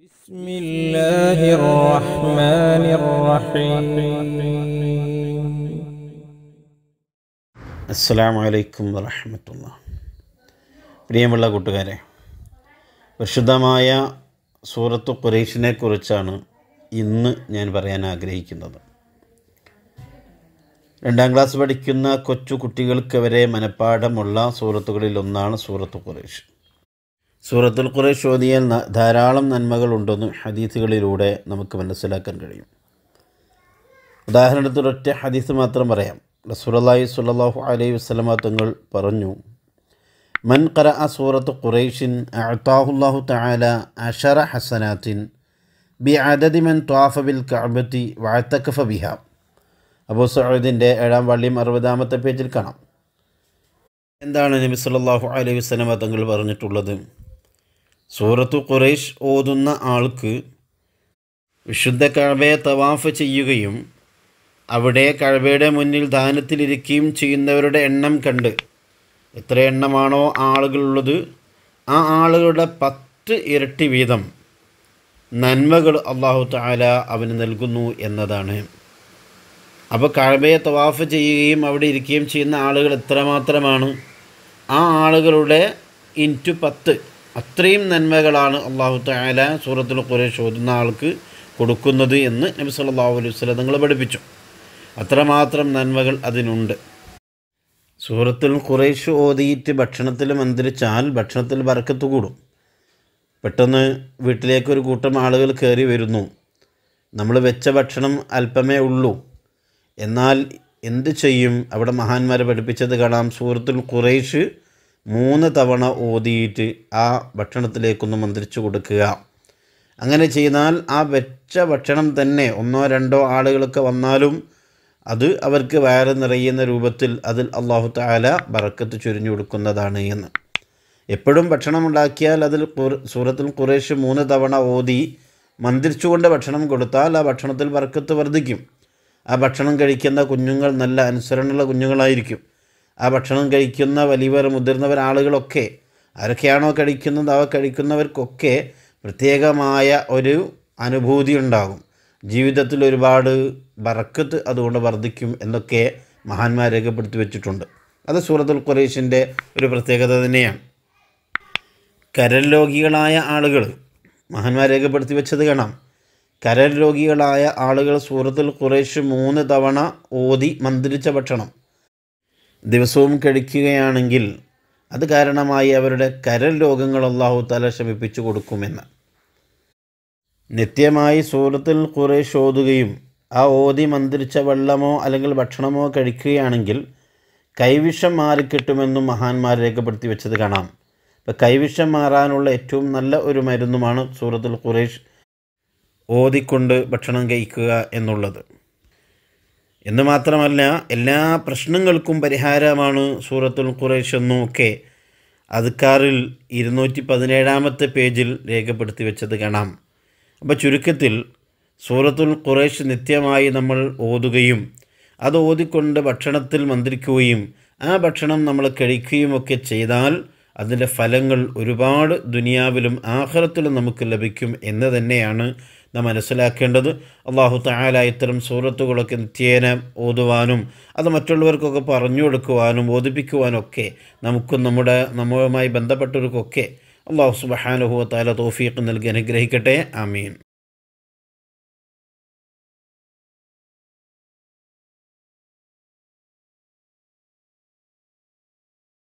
بسم الله الرحمن الرحيم അസ്സലാമു അലൈക്കും വറഹമത്തുള്ള പ്രിയമുള്ള കൂട്ടുകാരെ പരിശുദ്ധമായ സൂറത്ത് ഖുറൈഷിനെ കുറിച്ചാണ് ഇന്ന് ഞാൻ പറയാൻ ആഗ്രഹിക്കുന്നത് രണ്ടാം ക്ലാസ് പഠിക്കുന്ന കൊച്ചു കുട്ടികൾക്ക് വരെ മനഃപ്പാഠമുള്ള സൂറത്തുകളിൽ ഒന്നാണ് സൂറത്ത് ഖുറൈഷ് സൂറത്തുൽ ഖുറൈഷ് ഓതിയാൽ ന- ധാരാളം നന്മകളുണ്ടെന്ന് ഹദീസുകളിലൂടെ നമുക്ക് മനസ്സിലാക്കാൻ കഴിയും ഉദാഹരണത്തിന് ഒറ്റ ഹദീസ് മാത്രം പറയാം റസൂലി സ്വല്ലല്ലാഹു അലൈഹി വസല്ലമ തങ്ങൾ പറഞ്ഞു മൻ ഖറ സൂറത്ത് ഖുറൈഷിൻ അഅതാഹുല്ലാഹു തആല അഷറ ഹസനാത്തിൻ ബി അദദി മൻ ത്വാഫ ബിൽ കഅബത്തി വഅതഖഫ ബിഹ അബൂ സഈദിൻ്റെ ഏഴാം വള്ളിയും അറുപതാമത്തെ പേജിൽ കാണാം എന്താണ് നബി സല്ലല്ലാഹു അലൈഹി വസല്ലമ തങ്ങൾ പറഞ്ഞിട്ടുള്ളത് സൂറത്തു ഖുറൈഷ് ഓതുന്ന ആൾക്ക് വിശുദ്ധ കഴവയെ തവാഫ് ചെയ്യുകയും അവിടെ കഴവയുടെ മുന്നിൽ ദാനത്തിലിരിക്കുകയും ചെയ്യുന്നവരുടെ എണ്ണം കണ്ട് എത്ര എണ്ണമാണോ ആളുകളുള്ളത് ആ ആളുകളുടെ പത്ത് ഇരട്ടി വീതം നന്മകൾ അള്ളാഹു താല അവന് നൽകുന്നു എന്നതാണ് അപ്പോൾ കഴബയെ തവാഫ് ചെയ്യുകയും അവിടെ ഇരിക്കുകയും ചെയ്യുന്ന ആളുകൾ എത്രമാത്രമാണ് ആ ആളുകളുടെ ഇൻറ്റു പത്ത് അത്രയും നന്മകളാണ് അള്ളാഹു താല സൂറത്തുൽ ഖുറേഷ് ഓതുന്ന ആൾക്ക് കൊടുക്കുന്നത് എന്ന് നബി സല്ലല്ലാഹു അലൈഹി വസല്ലം നിങ്ങൾ പഠിപ്പിച്ചു അത്രമാത്രം നന്മകൾ അതിനുണ്ട് സൂറത്തുൽ ഖുറൈഷ് ഓതിയിട്ട് ഭക്ഷണത്തിൽ മന്ത്രിച്ചാൽ ഭക്ഷണത്തിൽ ബർക്കത്ത് കൂടും പെട്ടെന്ന് വീട്ടിലേക്ക് ഒരു കൂട്ടം ആളുകൾ കയറി വരുന്നു നമ്മൾ വെച്ച ഭക്ഷണം അല്പമേ ഉള്ളൂ എന്നാൽ എന്ത് ചെയ്യും അവിടെ മഹാന്മാരെ പഠിപ്പിച്ചത് കാണാം സൂറത്തുൽ ഖുറൈഷ് മൂന്ന് തവണ ഓതിയിട്ട് ആ ഭക്ഷണത്തിലേക്കൊന്ന് മന്ത്രിച്ചു കൊടുക്കുക അങ്ങനെ ചെയ്താൽ ആ വെച്ച ഭക്ഷണം തന്നെ ഒന്നോ രണ്ടോ ആളുകളൊക്കെ വന്നാലും അത് അവർക്ക് വയറ് നിറയുന്ന രൂപത്തിൽ അതിൽ അള്ളാഹു താല ബറക്കത്ത് ചൊരിഞ്ഞു കൊടുക്കുന്നതാണ് എന്ന് എപ്പോഴും ഭക്ഷണം ഉണ്ടാക്കിയാൽ അതിൽ ഖുർ- സൂറത്തുൽ ഖുറേഷ് മൂന്ന് തവണ ഓതി മന്ത്രിച്ചുകൊണ്ട് ഭക്ഷണം കൊടുത്താൽ ആ ഭക്ഷണത്തിൽ ബർക്കത്ത് വർദ്ധിക്കും ആ ഭക്ഷണം കഴിക്കുന്ന കുഞ്ഞുങ്ങൾ നല്ല അനുസരണമുള്ള കുഞ്ഞുങ്ങളായിരിക്കും ആ ഭക്ഷണം കഴിക്കുന്ന വലിയവർ മുതിർന്നവർ ആളുകളൊക്കെ ആരൊക്കെയാണോ കഴിക്കുന്നത് അവ കഴിക്കുന്നവർക്കൊക്കെ പ്രത്യേകമായ ഒരു അനുഭൂതി ഉണ്ടാകും ജീവിതത്തിൽ ഒരുപാട് ബറക്കത്ത് അതുകൊണ്ട് വർദ്ധിക്കും എന്നൊക്കെ മഹാന്മാർ രേഖപ്പെടുത്തി വെച്ചിട്ടുണ്ട് അത് സൂറത്തുൽ ഖുറൈഷിൻ്റെ ഒരു പ്രത്യേകത തന്നെയാണ് കരൽ രോഗികളായ ആളുകൾ മഹാന്മാർ രേഖപ്പെടുത്തി വെച്ചത് കാണാം കരൽ രോഗികളായ ആളുകൾ സൂറത്തുൽ ഖുറൈഷ് മൂന്ന് തവണ ഓതി മന്ത്രിച്ച ഭക്ഷണം ദിവസവും കഴിക്കുകയാണെങ്കിൽ അത് കാരണമായി അവരുടെ കരൽ രോഗങ്ങൾ അള്ളാഹു തല ശമിപ്പിച്ചു കൊടുക്കുമെന്ന് നിത്യമായി സൂറത്തുൽ ഖുറൈഷ് ഓതുകയും ആ ഓതി മന്ത്രിച്ച വെള്ളമോ അല്ലെങ്കിൽ ഭക്ഷണമോ കഴിക്കുകയാണെങ്കിൽ കൈവിഷം മാറിക്കിട്ടുമെന്നും മഹാന്മാർ രേഖപ്പെടുത്തി വെച്ചത് കാണാം ഇപ്പം കൈവിഷം മാറാനുള്ള ഏറ്റവും നല്ല ഒരു മരുന്നുമാണ് സൂറത്തുൽ ഖുറൈഷ് ഓതിക്കൊണ്ട് ഭക്ഷണം കഴിക്കുക എന്നുള്ളത് എന്ന് മാത്രമല്ല എല്ലാ പ്രശ്നങ്ങൾക്കും പരിഹാരമാണ് സൂറത്തുൽ ഖുറൈഷ് എന്നും ഒക്കെ അദ്ക്കാറിൽ ഇരുന്നൂറ്റി പതിനേഴാമത്തെ പേജിൽ രേഖപ്പെടുത്തി വെച്ചത് കാണാം അപ്പോൾ ചുരുക്കത്തിൽ സൂറത്തുൽ ഖുറൈഷ് നിത്യമായി നമ്മൾ ഓതുകയും അത് ഓതിക്കൊണ്ട് ഭക്ഷണത്തിൽ മന്ത്രിക്കുകയും ആ ഭക്ഷണം നമ്മൾ കഴിക്കുകയും ഒക്കെ ചെയ്താൽ അതിൻ്റെ ഫലങ്ങൾ ഒരുപാട് ദുനിയാവിലും ആഹ്റത്തിലും നമുക്ക് ലഭിക്കും എന്ന് തന്നെയാണ് നാം മനസ്സിലാക്കേണ്ടത് അള്ളാഹു താല ഇത്തരം സൂറത്തുകളൊക്കെ നിത്യേന ഓതുവാനും അത് മറ്റുള്ളവർക്കൊക്കെ പറഞ്ഞു കൊടുക്കുവാനും ബോധിപ്പിക്കുവാനും ഒക്കെ നമുക്കും നമ്മുടെ നമ്മളുമായി ബന്ധപ്പെട്ടവർക്കൊക്കെ അള്ളാഹു സുബഹാനുഹുവ താല തോഫീക്ക് നൽകി അനുഗ്രഹിക്കട്ടെ ആമീൻ